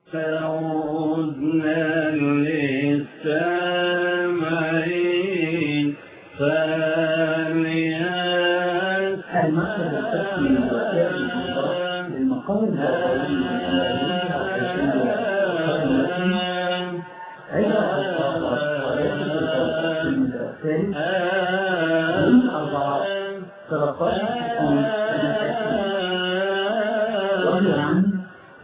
فعدنا للسامعين المسألة التي وسائل الإدراك للمقام عند الثالث من أربعة سرطان الحكومة وهي عن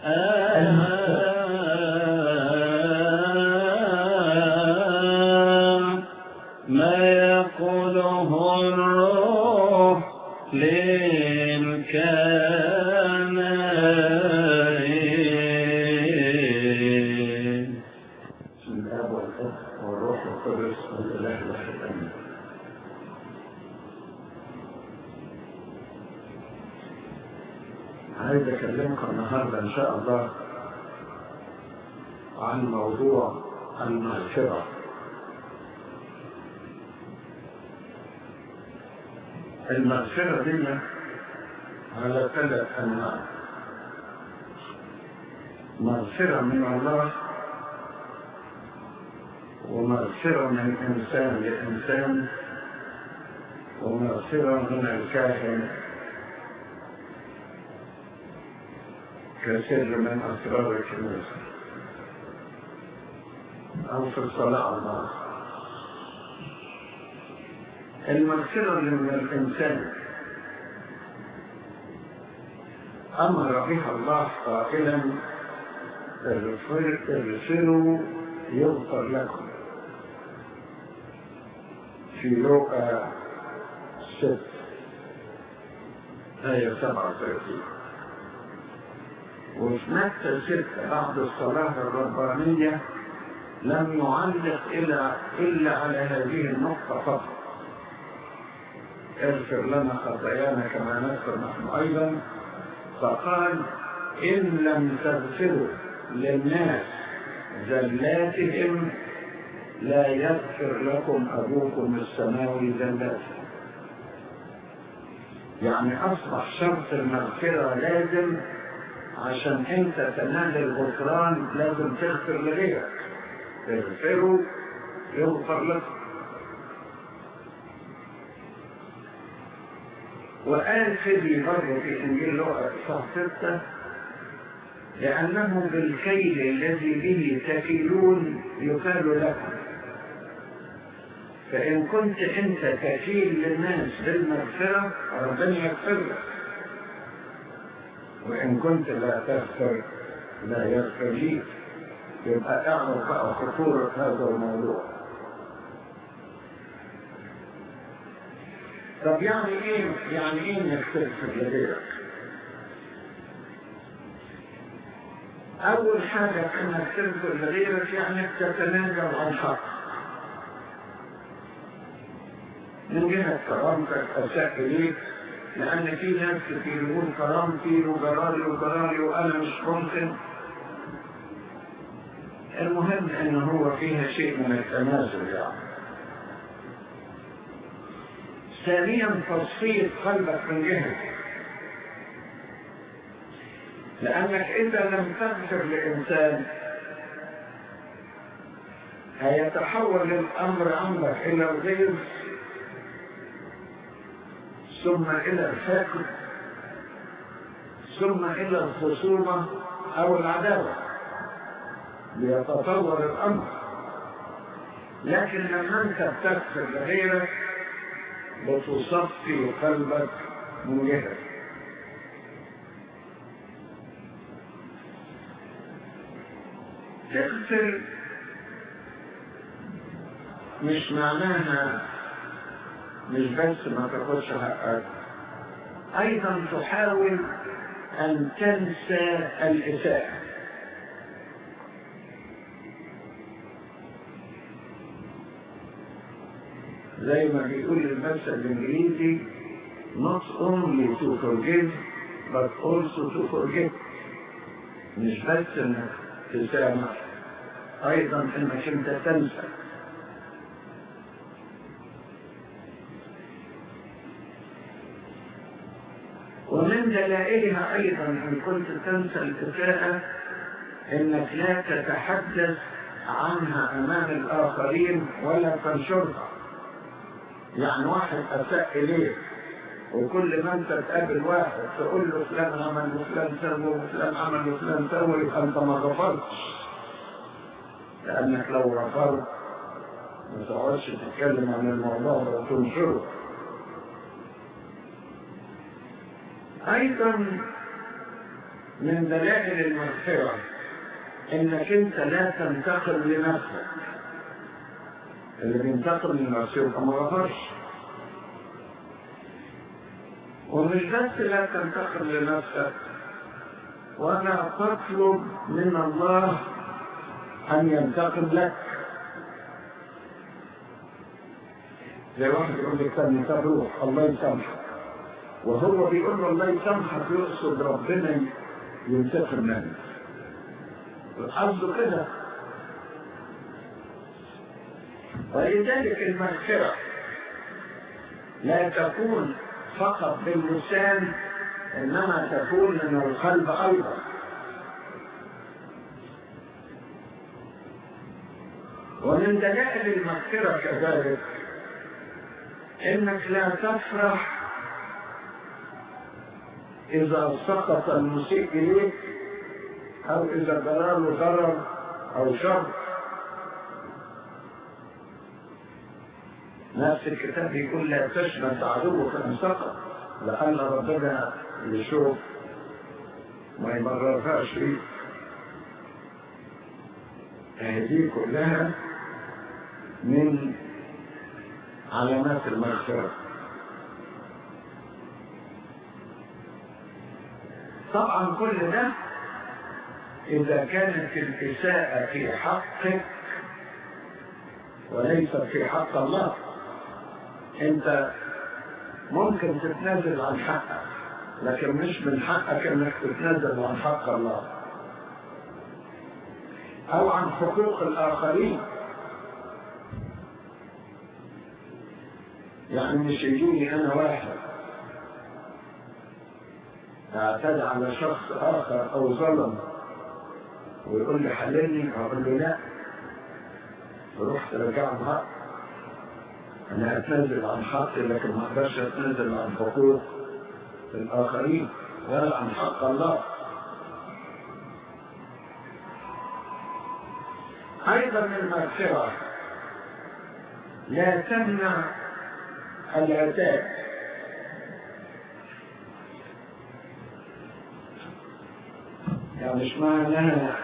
ما يقوله الروح للكنائن بسم الله والاب والروح القدس والاله الواحد امين عايز اكلمكم النهارده ان شاء الله عن موضوع المغفره المغفره دي على ثلاث انواع مغفره من الله ومغفرة من إنسان لإنسان ومغفرة من الكاهن كسر من أسرار الكنيسة أو في الصلاة على الله المغفرة من الإنسان أمر بها الله قائلا ارسلوا يغفر لكم في لوقا 6 آية 37 وفي متى 6 بعد الصلاة الربانية لم يعلق إلا إلا على هذه النقطة فقط اغفر لنا خطايانا كما نغفر نحن أيضا فقال إن لم تغفروا للناس زلاتهم لا يغفر لكم أبوكم السماوي زلاتهم يعني أصبح شرط المغفرة لازم عشان أنت تنال الغفران لازم تغفر لغيرك تغفروا يغفر لكم وقال فيدي برضه في إنجيل لوقا إصحاح 6 لأنه بالكيل الذي به تكيلون يكال لكم فإن كنت أنت كفيل للناس بالمغفرة ربنا يغفر لك وإن كنت لا تغفر لا يغفر ليك يبقى اعرف بقى خطورة هذا الموضوع طب يعني ايه يعني ايه انك تغفر لغيرك؟ أول حاجة أنك تغفر لغيرك يعني تتنازل عن حق من جهة كرامتك أساء إليك لأن في ناس كتير يقول كرامتي وجراري وجراري وأنا مش ممكن المهم أن هو فيها شيء من التنازل يعني ثانيا تصفية قلبك من جهتك لأنك إذا لم تغفر لإنسان هيتحول الأمر عندك إلى الغيظ ثم إلى الفقر ثم إلى الخصومة أو العداوة ليتطور الأمر لكن لما أنت بتغفر لغيرك بتصفي قلبك من جهتك تغفر مش معناها مش بس ما تاخدش حقك ايضا تحاول ان تنسى الاساءة زي ما بيقول المثل الانجليزي not only to forgive but also to forget مش بس انك تسامح ايضا انك انت تنسى ومن دلائلها ايضا ان كنت تنسى الاساءة انك لا تتحدث عنها امام الاخرين ولا تنشرها يعني واحد اساء اليك وكل ما انت تقابل واحد تقول له فلان عمل وفلان سوى وفلان عمل وفلان سوى يبقى انت ما غفرتش لانك لو غفرت ما تقعدش تتكلم عن الموضوع ده وتنشره ايضا من دلائل المغفرة انك انت لا تنتقم لنفسك اللي بينتقم لنفسه يبقى ما غفرش ومش بس لا تنتقم لنفسك ولا تطلب من الله ان ينتقم لك زي واحد يقول لك طب طب روح الله يسامحك وهو بيقول له الله يسامحك يقصد ربنا ينتقم منك قصده كده ولذلك المغفرة لا تكون فقط باللسان إنما تكون من القلب أيضا ومن دلائل المغفرة كذلك إنك لا تفرح إذا سقط المسيء إليك أو إذا جراله ضرر أو شر نفس الكتاب يقول لا تشمت عدوك ان سقط لعل ربنا يشوف ما يمررهاش فيه هذه كلها من علامات المغفرة طبعا كل ده إذا كانت الإساءة في حقك وليس في حق الله انت ممكن تتنازل عن حقك لكن مش من حقك انك تتنازل عن حق الله او عن حقوق الاخرين يعني مش يجيني انا واحد اعتدى على شخص اخر او ظلم ويقول لي حللني اقول له لا روح ترجعه حق انا اتنازل عن حقي لكن ما اقدرش اتنازل عن حقوق الاخرين ولا عن حق الله ايضا المغفرة لا تمنع العتاب يعني مش معناها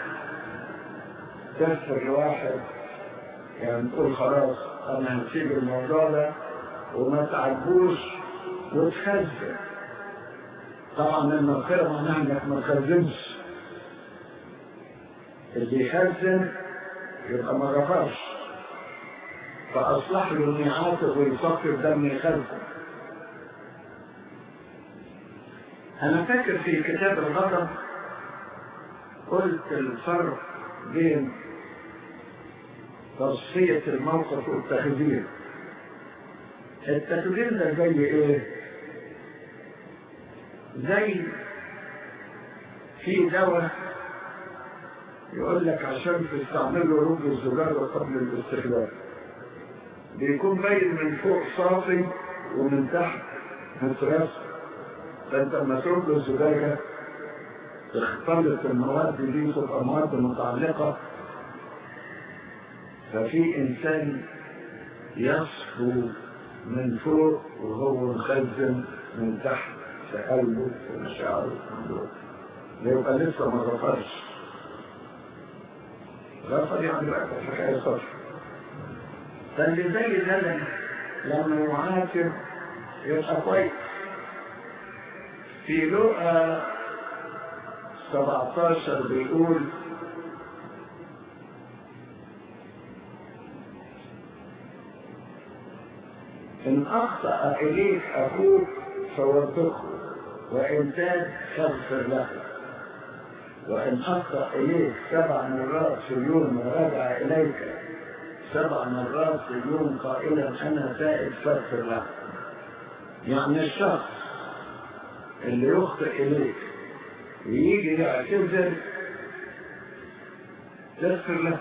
تغفر لواحد يعني تقول خلاص انا هسيب الموضوع ده وما تعبوش وتخزن طبعا المغفرة معناها انك ما تخزنش اللي يخزن يبقى ما غفرش فاصلح له انه يعاطف ويصفي دم يخزن انا فاكر في كتاب الغضب قلت الفرق بين تصفية الموقف والتخدير التخدير ده زي ايه زي في دواء يقول لك عشان تستعمله رب الزجاجة قبل الاستخدام بيكون باين من فوق صافي ومن تحت مترس فانت لما ترد الزجاجة تختلط المواد دي تبقى مواد متعلقة ففي إنسان يصفو من فوق وهو مخزن من تحت في قلبه في مشاعره يبقى لسه ما غفرش غفر يعني بقى حكاية صفر فاللي زي ده لما يعاتب يبقى كويس في لقى 17 بيقول إن أخطأ إليك أخوك فوثقه وإن تاب فاغفر له وإن أخطأ إليك سبع مرات في اليوم ورجع إليك سبع مرات في اليوم قائلا أنا تائب فاغفر له يعني الشخص اللي يخطئ إليك ويجي يعتذر تغفر له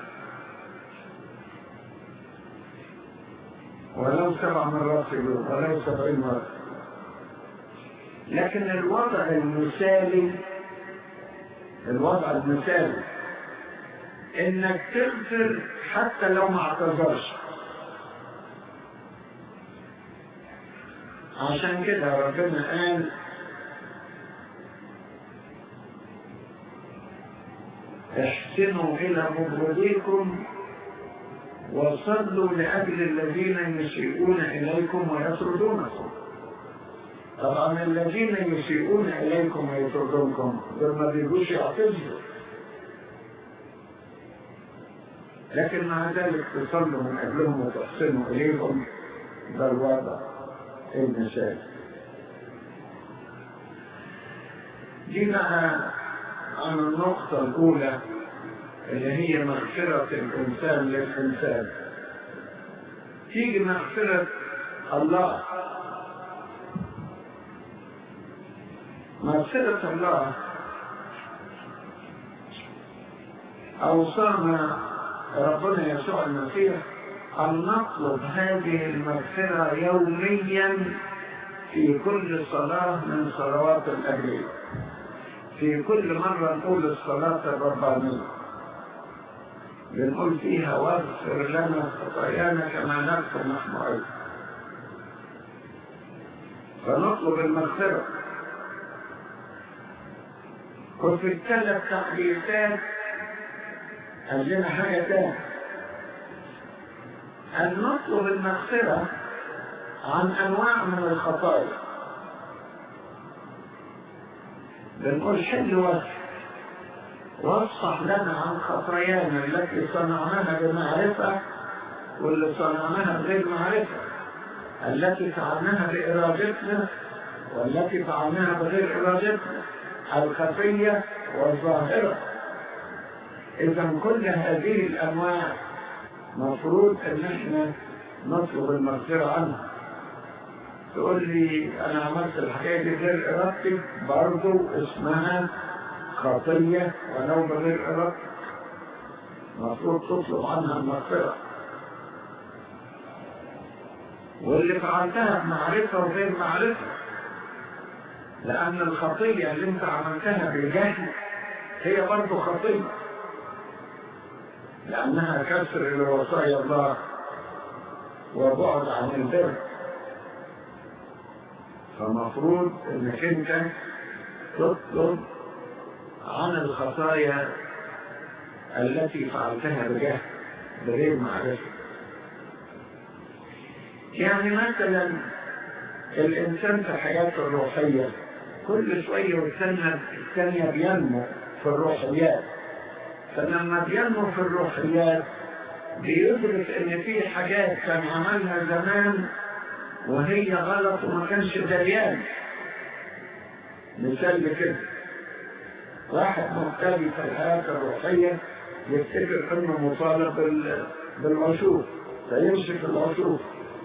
ولو سبع مرات في اليوم ولو سبعين مرة لكن الوضع المثالي الوضع المثالي انك تغفر حتى لو ما اعتذرش عشان كده ربنا قال احسنوا الى مبرديكم وصلوا لاجل الذين يسيئون اليكم ويطردونكم طبعا الذين يسيئون اليكم ويطردونكم دول ما بيجوش يعتذروا لكن مع ذلك تصلوا من اجلهم وتحسنوا اليهم ده الوضع المثال دي بقى عن النقطة الأولى اللي هي مغفرة الإنسان للإنسان تيجي مغفرة الله مغفرة الله أوصانا ربنا يسوع المسيح أن نطلب هذه المغفرة يوميا في كل صلاة من صلوات الأجرية في كل مرة نقول الصلاة الربانية بنقول فيها واغفر لنا خطايانا كما نغفر نحن أيضا فنطلب المغفرة وفي الثلاث تحديثات قال لنا حاجة تانية أن نطلب المغفرة عن أنواع من الخطايا بنقول حل وصف وصح لنا عن خطايانا التي صنعناها بمعرفة واللي صنعناها بغير معرفة التي فعلناها بإرادتنا والتي فعلناها بغير إرادتنا الخفية والظاهرة إذا كل هذه الأنواع مفروض ان احنا نطلب المغفرة عنها تقول لي انا عملت الحكاية دي غير ارادتي برضو اسمها خطية ولو بغير ارادتي مفروض تطلب عنها المغفرة واللي فعلتها بمعرفة وغير معرفة لأن الخطية اللي انت عملتها بالجهل هي برضو خطية لأنها كسر لوصايا الله وبعد عن البر فمفروض انك انت تطلب عن الخطايا التي فعلتها بجهل بغير معرفة يعني مثلا الإنسان في حياته الروحية كل شوية والثانية الثانية بينمو في الروحيات فلما بينمو في الروحيات بيدرك ان في حاجات كان عملها زمان وهي غلط وما كانش دريان مثال كده واحد مبتدئ في الحياة الروحية يفتكر انه مطالب بالعشوف فيمشي في العشوف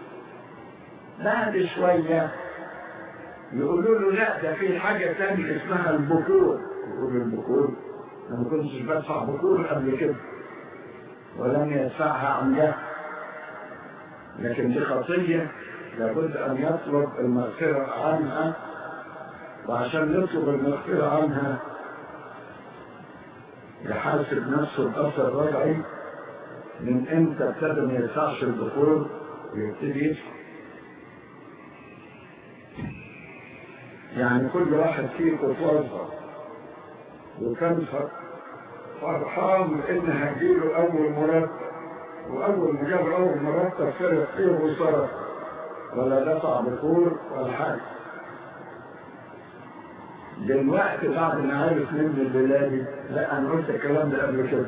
بعد شوية يقولوا له لا ده في حاجة تانية اسمها البكور يقول البكور أنا ما كنتش بدفع بكور قبل كده ولم يدفعها عن جهل لكن دي خطية لابد أن يطلب المغفرة عنها وعشان يطلب المغفرة عنها يحاسب نفسه بأثر رجعي من امتى ابتدى ما يدفعش البخور ويبتدي يدفع يعني كل واحد فيكم توظف وكان فرحان ان هجيله اول مرتب واول ما جاب اول مرتب فرق فيه وصرف ولا دفع بخور ولا حاجه دلوقتي بعد ما عرف مني البلادي لا انا قلت الكلام ده قبل كده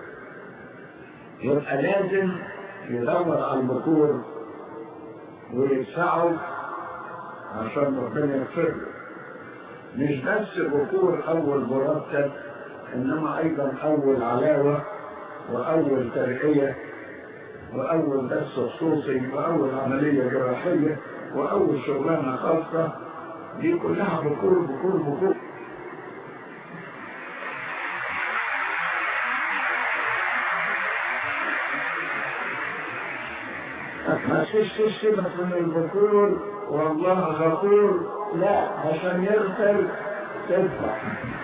يبقى لازم يدور على البخور ويدفعه عشان ربنا يغفر له مش بس بخور اول مرتب انما ايضا اول علاوه واول ترقيه واول درس خصوصي واول عمليه جراحيه واول شغلانه خاصه دي كلها بخور بخور بخور تشتش سيبك من البخور والله غفور لا عشان يغفر تدفع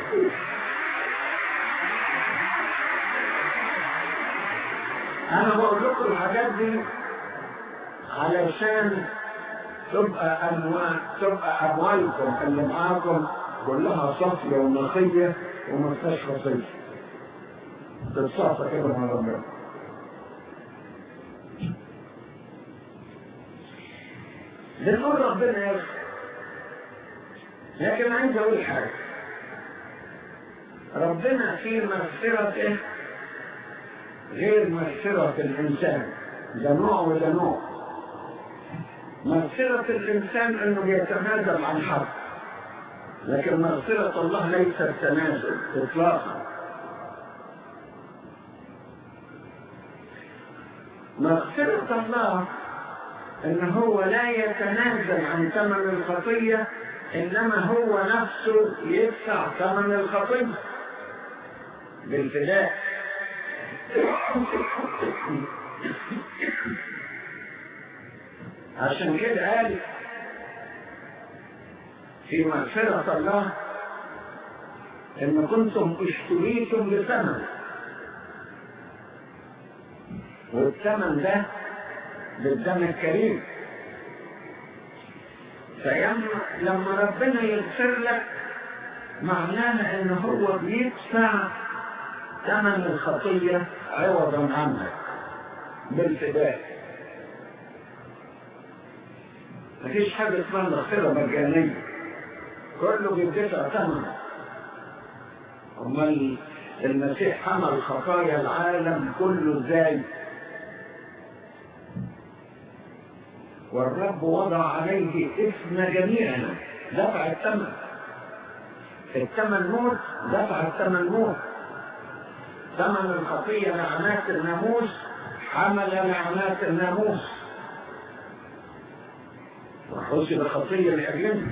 انا بقول لكم الحاجات دي علشان تبقى اموال تبقى اموالكم اللي معاكم كلها صافيه ونقيه وما فيهاش خطيه تتصافى كده مع ربنا بنقول ربنا يغفر لكن عايز اقول حاجه ربنا في مغفرته غير مغفرة الإنسان ده نوع وده نوع مغفرة الإنسان إنه بيتنازل عن حق لكن مغفرة الله ليست تنازل إطلاقا مغفرة الله إن هو لا يتنازل عن ثمن الخطية إنما هو نفسه يدفع ثمن الخطية بالفداء عشان كده قال في مغفرة الله إن كنتم اشتريتم بثمن والثمن ده بالدم الكريم فلما ربنا يغفر لك معناها ان هو بيدفع ثمن الخطية عوضا عنك بالفداء مفيش حاجة اسمها مغفرة مجانية كله بيدفع ثمن أمال المسيح حمل خطايا العالم كله ازاي والرب وضع عليه اسم جميعنا دفع الثمن الثمن موت دفع الثمن موت ثمن الخطية نعمات الناموس حمل نعمات الناموس وحسب الخطية لأجلنا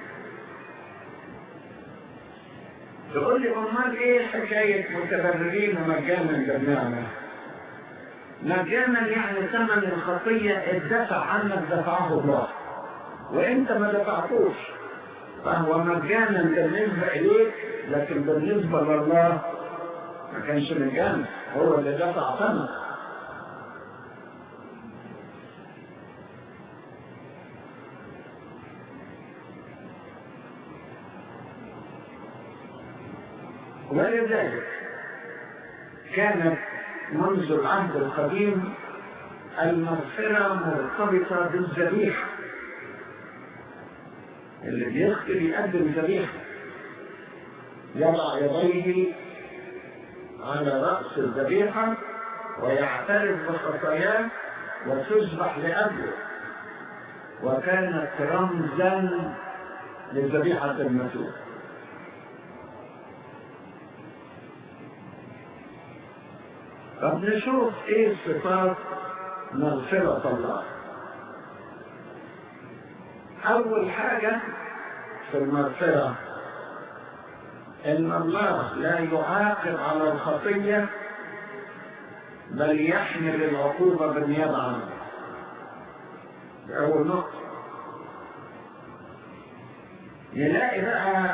تقول لي أمال إيه حكاية متبررين مجانا بالنعمة؟ مجانا يعني ثمن الخطية اتدفع عنك دفعه الله وانت ما دفعتوش فهو مجانا بالنسبة اليك لكن بالنسبة لله ما كانش مجانا هو اللي دفع ثمن ولذلك كانت منذ العهد القديم المغفرة مرتبطة بالذبيحة اللي بيغفر يقدم ذبيحة يضع يديه على رأس الذبيحة ويعترف بخطاياه وتذبح لأجله وكانت رمزا لذبيحة المسيح طب نشوف ايه صفات مغفرة الله أول حاجة في المغفرة إن الله لا يعاقب على الخطية بل يحمل العقوبة بالنيابة عنه أول نقطة نلاقي بقى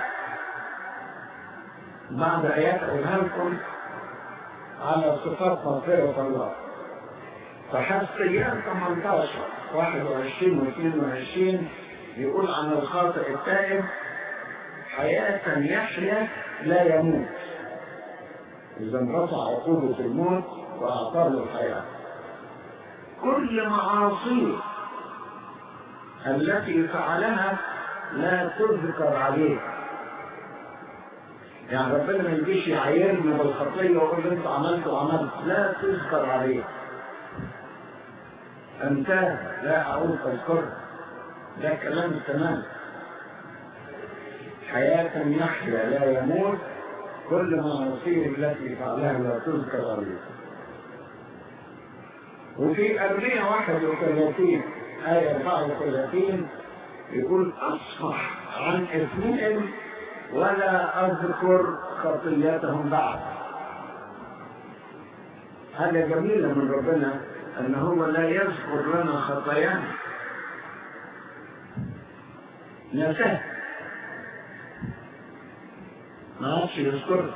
بعض آيات أقولها لكم على صفات مغفرة الله فحسيان 18 21 و 22 يقول عن الخاطئ التائب حياة يحيا لا يموت إذا انقطع عقوبة الموت وأعطاه الحياة كل معاصيه التي فعلها لا تذكر عليه يعني ربنا ما يجيش يعايرني بالخطيه ويقول لي انت عملت وعملت لا تذكر عليه انتهى لا اعود اذكره ده كلام تمام حياة يحيا لا يموت كل ما نصير التي فعلها لا تذكر عليه وفي أرمية 31 آية 34 يقول أصفح عن اثنين ولا أذكر خطياتهم بعد حاجة جميلة من ربنا أن هو لا يذكر لنا خطايانا نساه ما عادش يذكرها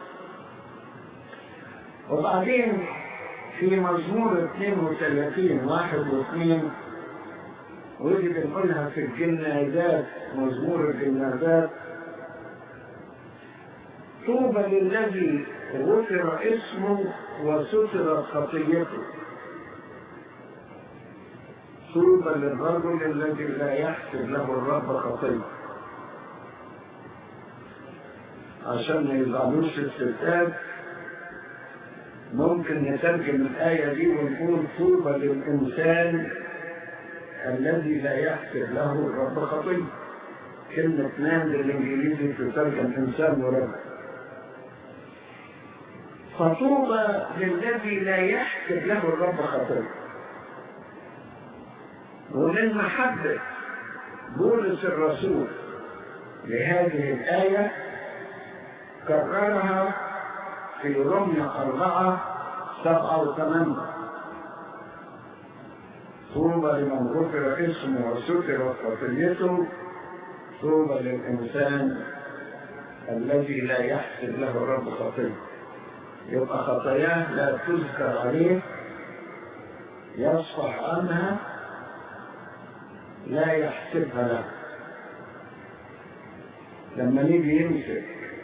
وبعدين في مزمور 32 واحد واثنين ودي بنقولها في الجنازات مزمور الجنازات طوبى للذي غفر اسمه وستر خطيته طوبى للرجل الذي لا يحسب له الرب خطيه عشان ما يزعلوش الستات ممكن نترجم الآية دي ونقول طوبى للإنسان الذي لا يحسب له الرب خطيه كلمة مان بالإنجليزي تترجم إنسان ورب فطوبى للذي لا يحسب له الرب خطيه ومن محبة بولس الرسول لهذه الآية كررها في رمي أربعة سبعة وثمانية طوبى لمن غفر اسمه وستر خطيته طوبى للإنسان الذي لا يحسب له الرب خطيه يبقى خطاياه لا تذكر عليه يصفح عنها لا يحسبها له لما نيجي يمسك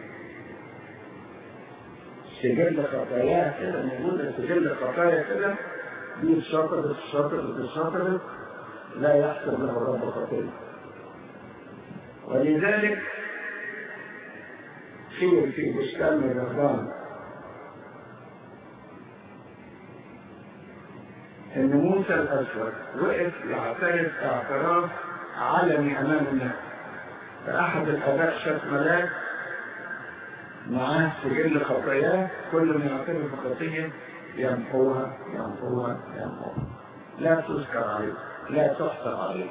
سجل خطاياه كده موجودة سجل خطايا كده دي الشاطر الشاطر الشاطر لا يحسب له الرب خطيه ولذلك قيل في بستان الرهبان ان موسى الاسود وقف يعترف اعتراف علني امام الناس فاحد الاباء شاف ملاك معاه سجل خطاياه كل ما يعترف بخطيه يمحوها يمحوها يمحوها لا تذكر عليه لا تحسب عليه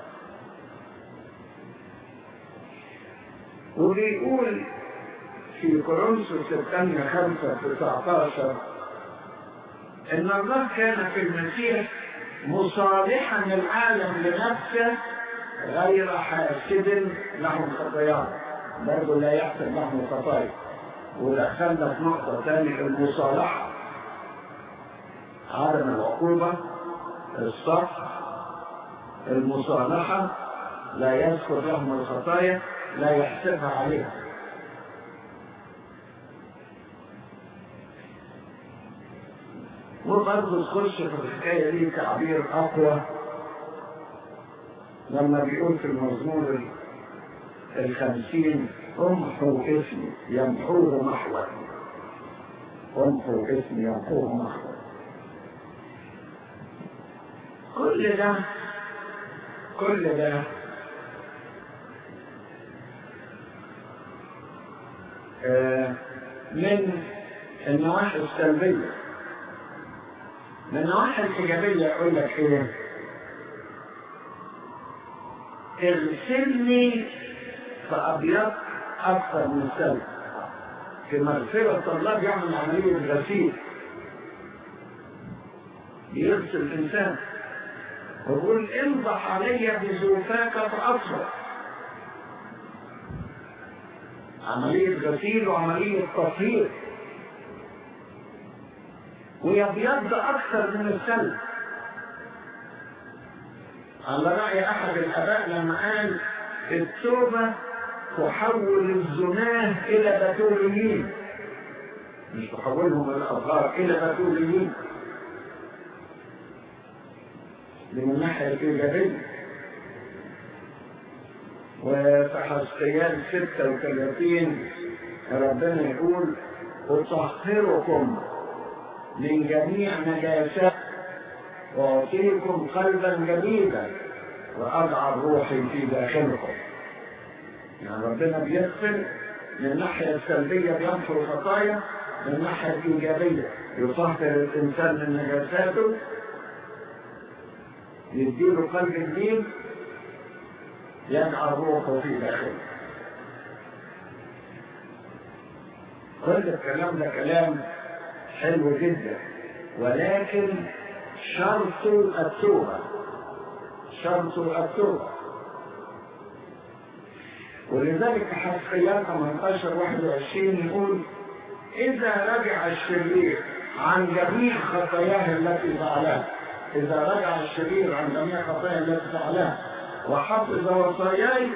وبيقول في كورنثوس الثانية خمسة 19 إن الله كان في المسيح مصالحا العالم لنفسه غير حاسد لهم خطاياه برضه لا يحسب لهم خطايا ودخلنا في نقطة ثانية المصالحة عدم العقوبة الصح المصالحة لا يذكر لهم الخطايا لا يحسبها عليهم وبرضه تخش في الحكاية دي تعبير أقوى لما بيقول في المزمور الخمسين امحوا اسمي يمحوه محوا امحوا اسمي يمحوه محوا كل ده كل ده آه من النواحي السلبيه من النواحي الإيجابية يقول لك إيه؟ اغسلني فأبيض أكثر من سلب في مغفرة الله بيعمل عملية غسيل بيغسل الإنسان ويقول انضح علي بزوفاك فأصبر عملية غسيل وعملية تطهير ويبيض أكثر من السلب على رأي أحد الآباء لما قال التوبة تحول الزناه إلى بتوليين مش تحولهم إلى أصغار إلى بتوليين من الناحية الإيجابية وفي حسقيان 36 ربنا يقول أطهركم من جميع نجاسات وأعطيكم قلبا جديدا وأضع روحي في داخلكم يعني ربنا بيغفر من الناحية السلبية بينفر الخطايا من الناحية الإيجابية يطهر الإنسان من نجاساته يديله قلب جديد يجعل روحه في داخله كل الكلام ده كلام حلو جدا ولكن شرط التوبة شرط التوبة ولذلك حسقيات 18 21 يقول إذا رجع الشرير عن جميع خطاياه التي فعلها إذا رجع الشرير عن جميع خطاياه التي فعلها وحفظ وصاياي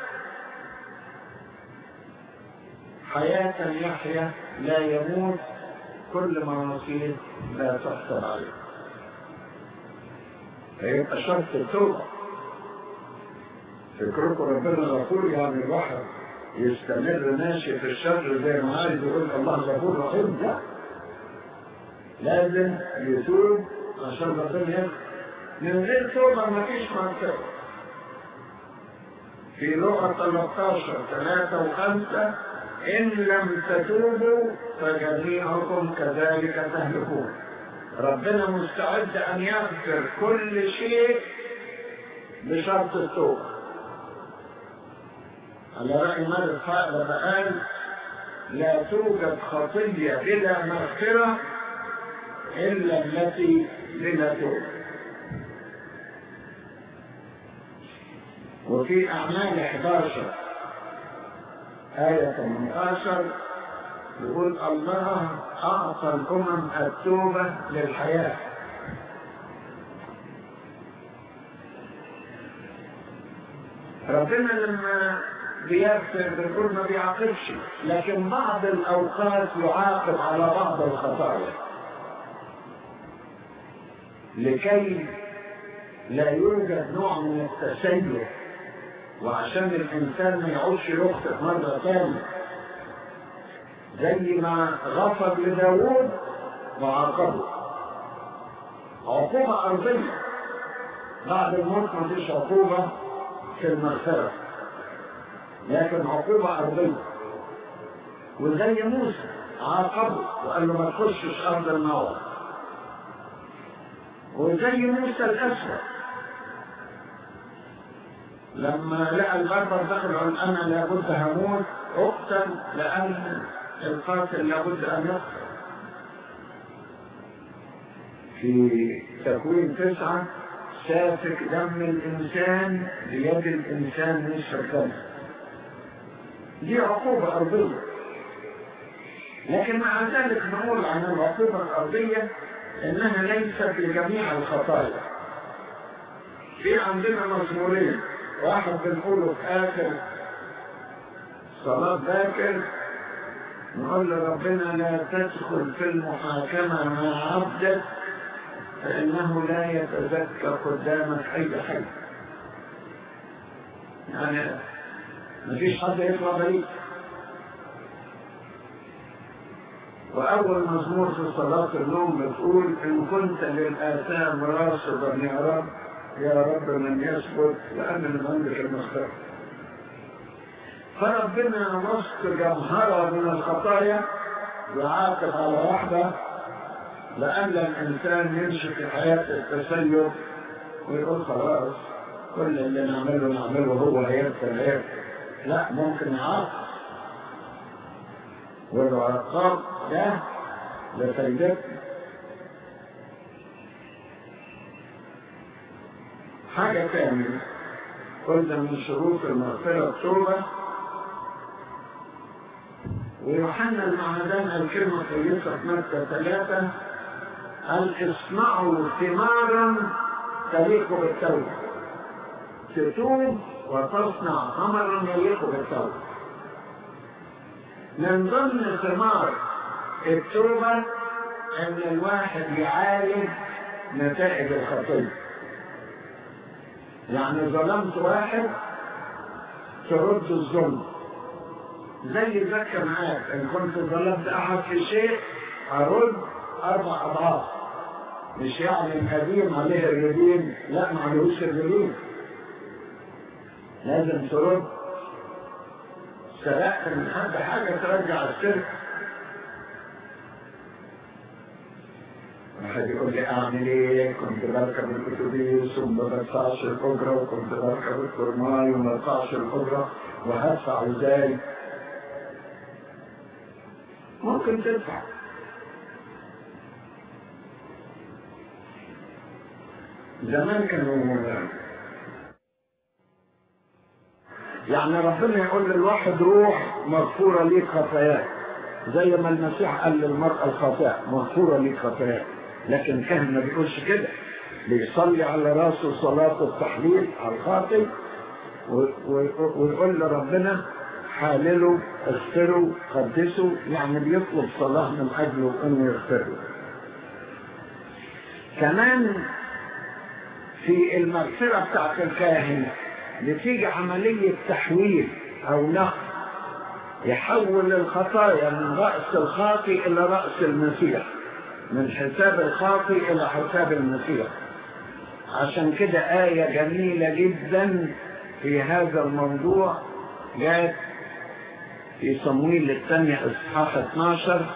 حياة يحيا لا يموت كل مواسير لا تحصل عليه فيبقى شرط التوبة فكركم ربنا غفور يعني الواحد يستمر ماشي في الشر زي ما عايز يقول الله غفور رحيم لا لازم يتوب عشان ربنا يغفر من غير توبة ما فيش مغفرة في لغة 13 3 و5 إن لم تتوبوا فجميعكم كذلك تهلكون ربنا مستعد أن يغفر كل شيء بشرط التوبة على رأي مالك فائدة قال لا توجد خطية بلا مغفرة إلا التي بلا توبة وفي أعمال 11 آية 18 يقول الله أعطى الأمم التوبة للحياة ربنا لما بيغفر بيقول ما بيعاقبش لكن بعض الأوقات يعاقب على بعض الخطايا لكي لا يوجد نوع من التسيب وعشان الإنسان ما يعودش يخطئ مرة ثانية زي ما غفر لداوود وعاقبه عقوبة أرضية بعد الموت ما فيش عقوبة في المغفرة لكن عقوبة أرضية وزي موسى عاقبه وقال له ما تخشش أرض النار وزي موسى الأسود لما لقى البربر دخل عن أنا لابد هموت أقتل لأن القاتل لابد أن يقتل في تكوين تسعة سافك دم الإنسان بيد الإنسان مش الدم دي عقوبة أرضية لكن مع ذلك نقول عن العقوبة الأرضية إنها ليست لجميع الخطايا في عندنا مزمورين واحد بنقوله في آخر صلاة باكر نقول لربنا لا تدخل في المحاكمة مع عبدك فإنه لا يتذكر قدامك أي حي يعني مفيش حد يطلع بريء وأول مزمور في صلاة النوم بتقول إن كنت للآثام راصدا يا رب يا رب من يثبت لأن من عندك المختار فربنا وسط جمهرة من الخطايا يعاقب على واحدة لأن الإنسان يمشي في حياة التسيب ويقول خلاص كل اللي نعمله نعمله هو هيغفر هيغفر لا ممكن يعاقب والعقاب ده لفايدتنا حاجة تانية قلنا من شروط المغفرة التوبة ويوحنا المعمدان الكلمة كويسة في متى ثلاثة قال اصنعوا ثمارا تليق بالتوبة تتوب وتصنع ثمرا يليق بالتوبة من ضمن ثمار التوبة ان الواحد يعالج نتائج الخطيه يعني ظلمت واحد ترد الظلم زي ذاك معاك ان كنت ظلمت احد في شيء ارد اربع اضعاف مش يعني القديم عليه الرديم لا ما عليهوش الرديم لازم ترد سرقت من حد حاجه ترجع السرقه واحد يقول لي اعمل ايه كنت بركب الاتوبيس وما بدفعش الاجره وكنت بركب الترماي وما بدفعش الاجره وهدفع ازاي ممكن تدفع زمان كانوا يعني ربنا يقول للواحد روح مغفورة ليك خطاياك زي ما المسيح قال للمرأة الخاطئة مغفورة ليك خطاياك لكن كان ما بيقولش كده بيصلي على راسه صلاة التحليل على الخاطئ و- و- ويقول لربنا حالله اغفره قدسه يعني بيطلب صلاة من أجله أنه يغفر له كمان في المغفرة بتاعت الكاهن بتيجي عملية تحويل أو نقل يحول الخطايا من رأس الخاطئ إلى رأس المسيح من حساب الخاطئ إلى حساب المسيح عشان كده آية جميلة جدا في هذا الموضوع جاءت في صمويل الثانية إصحاح 12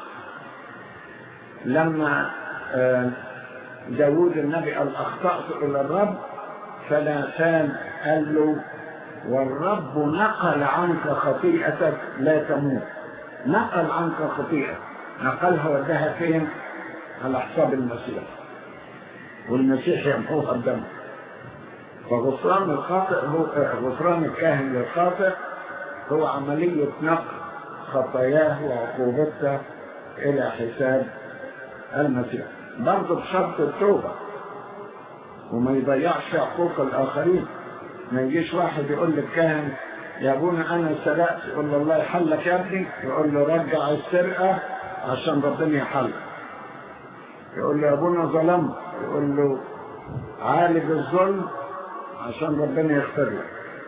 لما آه، داود النبي قال أخطأت إلى الرب فناسان قال له والرب نقل عنك خطيئتك لا تموت نقل عنك خطيئتك نقلها وداها فين على حساب المسيح والمسيح يمحوها الدم فغفران الخاطئ هو آه، غفران الكاهن للخاطئ هو عملية نقل خطاياه وعقوبته إلى حساب المسيح برضه بشرط التوبة وما يضيعش حقوق الآخرين ما يجيش واحد يقول للكاهن يا ابونا انا سرقت يقول له الله يحلك يا ابني يقول له رجع السرقة عشان ربنا يحلك يقول له يا ابونا ظلمت يقول له عالج الظلم عشان ربنا يغفر لك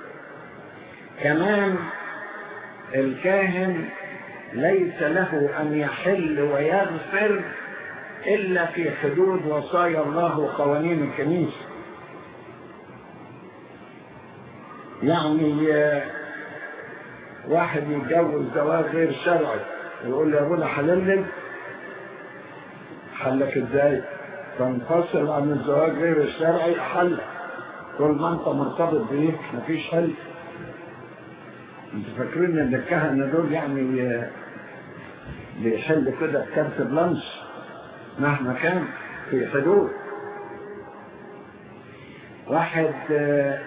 كمان الكاهن ليس له ان يحل ويغفر الا في حدود وصايا الله وقوانين الكنيسه يعني آه، واحد يتجوز زواج غير شرعي يقول لي يا ابونا حللني حلك ازاي تنفصل عن الزواج غير الشرعي حلك طول ما انت مرتبط بيه مفيش حل انت فاكرين ان الكهنه دول يعني آه، بيحلوا كده بكارت بلانش مهما كان في حدود واحد آه،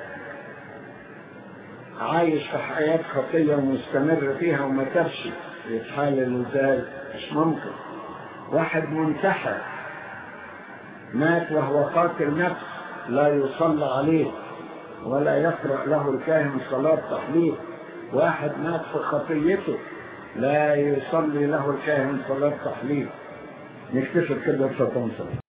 عايش في حياة خطية ومستمر فيها وما تبش يتحلل ازاي مش ممكن واحد منتحر مات وهو قاتل نفس لا يصلى عليه ولا يقرأ له الكاهن صلاة تحليل واحد مات في خطيته لا يصلي له الكاهن صلاة تحليل نكتشف كده فتنصر